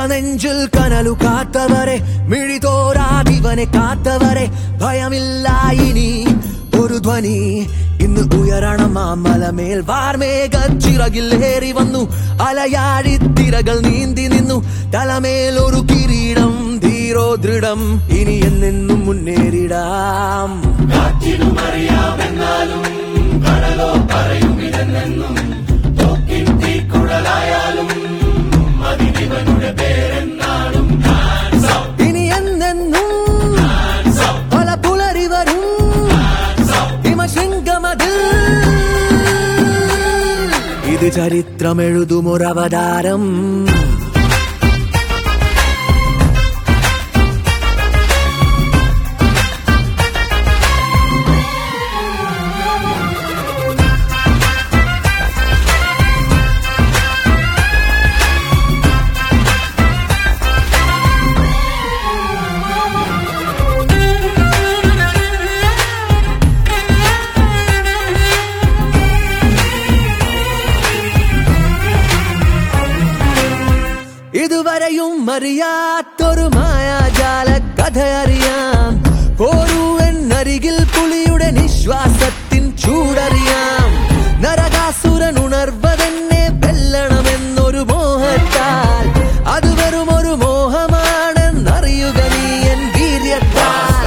ഇടനെഞ്ചിൽ കനലു കാത്തവരെ മിഴിതോരാതിവനെ കാത്തവരെ ഭയമില്ല ഇനി ഒരു ധ്വനി ഇന്ന് ഉയരണം ആ മലമേൽ വാർമേഘച്ചിറകിലേറി വന്നു അലയാടി തിരകൾ നീന്തി നിന്നു തലമേൽ ഒരു കിരീടം ധീരോ ദൃഢം ഇനി എന്നെന്നും മുന്നേറിടാം ഇനി എന്നെന്നും പല പുലരി വരും ഹിമശൃംഗമതിൽ ഇത് ചരിത്രമെഴുതുമൊരവതാരം ഇതുവരെയും അറിയാത്തൊരു മായാജാല കഥ അറിയാം പോരൂ എന്നരികിൽ പുലിയുടെ നിശ്വാസത്തിൻ ചൂടറിയാം നരകാസുരൻ ഉണർവതെന്നെ വെല്ലണമെന്നൊരു മോഹത്താൽ അത് വെറും ഒരു മോഹമാണെന്നറിയുക നീ എൻ വീര്യത്താൽ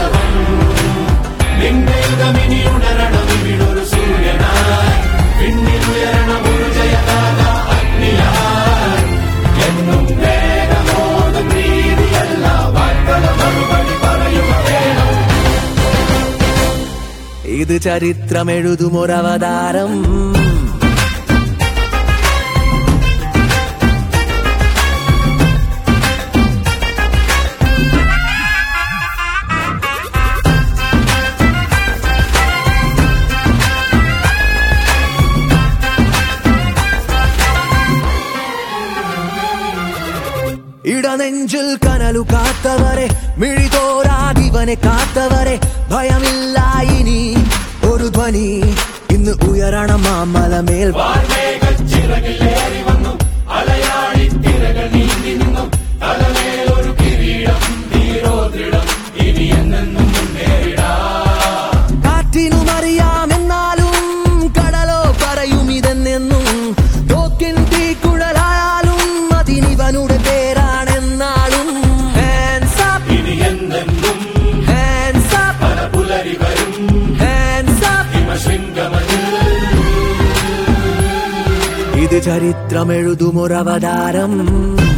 ഇത് ചരിത്രമെഴുതുമൊരവതാരം ഇടനെഞ്ചിൽ കനലു കാത്തവരെ മിഴിതോരാതിവനെ കാത്തവരെ ഭയമില്ല ഇനി ഒരു ധ്വനി ഇന്ന് ഉയരണം ആ മലമേൽ കാറ്റിനുമറിയാമെന്നാലും കടലോ പറയും ഇതെന്നെന്നും തോക്കിൻ തീക്കുഴലായാലും അതിനിവനുടെ പേരാണെന്നാലും Hands up, hands up, hands up. ഇത് ചരിത്രമെഴുതുമൊരവതാരം